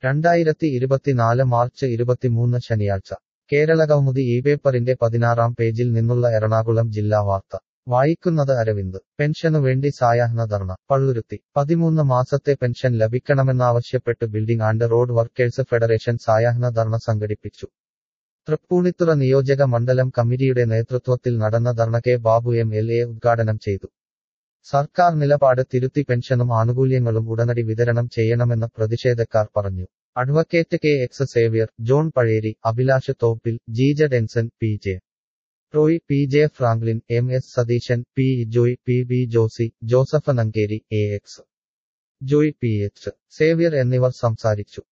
രണ്ടായിരത്തി ഇരുപത്തിനാല് മാർച്ച് ഇരുപത്തിമൂന്ന് ശനിയാഴ്ച കേരളകൗമുദി ഈ പേപ്പറിന്റെ പതിനാറാം പേജിൽ നിന്നുള്ള എറണാകുളം ജില്ലാ വാർത്ത വായിക്കുന്നത് അരവിന്ദ് പെൻഷനു വേണ്ടി സായാഹ്ന ധർണ പള്ളുരുത്തി പതിമൂന്ന് മാസത്തെ പെൻഷൻ ലഭിക്കണമെന്നാവശ്യപ്പെട്ട് building and road workers federation സായാഹ്ന ധർണ സംഘടിപ്പിച്ചു തൃപ്പൂണിത്തുറ നിയോജക മണ്ഡലം കമ്മിറ്റിയുടെ നേതൃത്വത്തിൽ നടന്ന dharna K Babu M L A ഉദ്ഘാടനം ചെയ്തു സർക്കാർ നിലപാട് തിരുത്തി പെൻഷനും ആനുകൂല്യങ്ങളും ഉടനടി വിതരണം ചെയ്യണമെന്ന് പ്രതിഷേധക്കാർ പറഞ്ഞു advocate K X Xavier John Pazheri Abhilash Thoppil Jeeja Denson P J Roy P J Franklin M S Satheesan P Joy P B Josy Joseph Nangeri A X Joy P H Xavier എന്നിവർ സംസാരിച്ചു